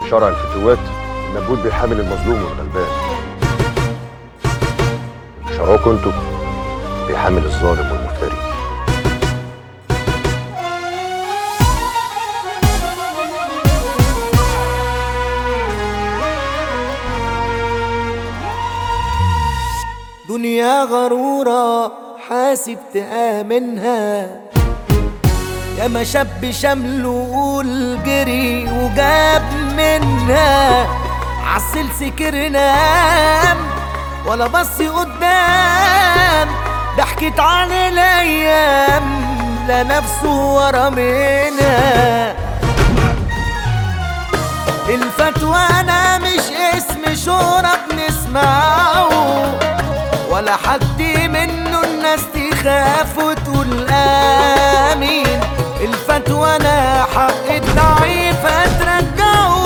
شرع الفتوات لابد بيحامل المظلوم والغلبان شرعكم انتوا بيحامل الظالم والمفتري دنيا غرورة حاسب تآمنها يا ما شاب شمله جري وجاب منها عسل سكر نام ولا بص قدام ضحكت عن الايام لا نفسه ورا منها الفتوى انا مش اسم شهرة بنسمعه ولا حد منه الناس تخاف وتقول امين الفتوى انا حق الضعيف اترجعه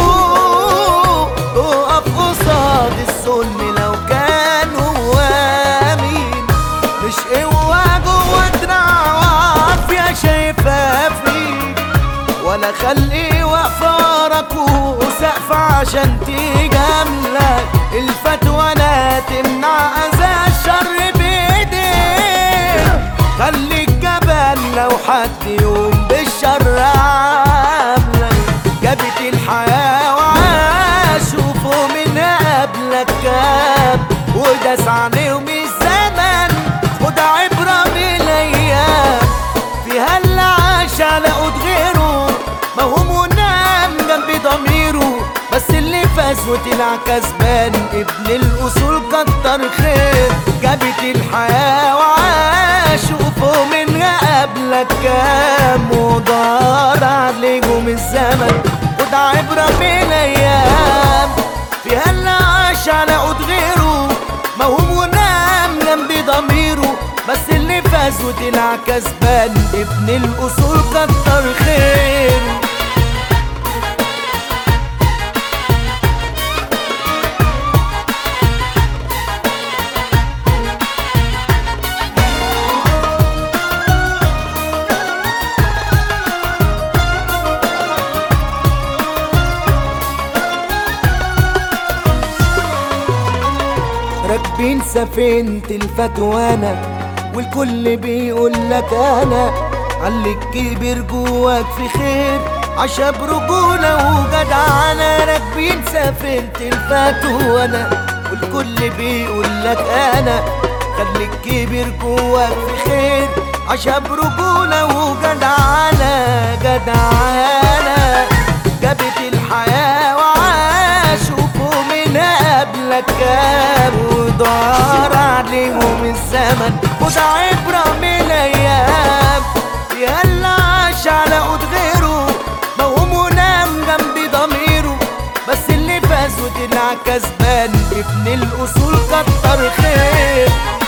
اقف قصاد الظلم لو كان هو امين مش قوة جوه دراع وعافية شايفها فيك ولا خلقي وفارك وسقف عشان تجاملك الفتوى لا تمنع اذى الشر بايديك خليك جبل لو حد يوم بالشر عاملك جابت الحياة وعاش وفوق من قبلك كاب وداس عليهم الزمن خد عبرة من الايام فيها اللي عاش على قد غيره موهوم ونام جنب ضميره بس اللي فاز وطلع كسبان ابن الاصول كتر خير جابت الحياة وعاش وفوق منها قبلك كام ودار عليهم الزمن خد عبرة بالايام فيها اللي عاش على قد غيره موهوم ونام جنب ضميره بس اللي فاز وطلع كسبان ابن الاصول كتر خير راكبين سفينة الفتوانة والكل بيقول لك انا علي الكبير جواك في خير عشاب رجولة وجدعنة راكبين سفينة الفتوانة والكل بيقول لك انا خلي الكبير جواك في خير عشاب رجولة وجدعنة جدعنة جابت الحياة وعاش وفوق من قبلك كام ودار عليهم الزمن خد عبرة من الأيام يلا عاش على قد غيره موهوم ونام جنب ضميره بس اللي فاز وطلع كسبان ابن الأصول كتر خير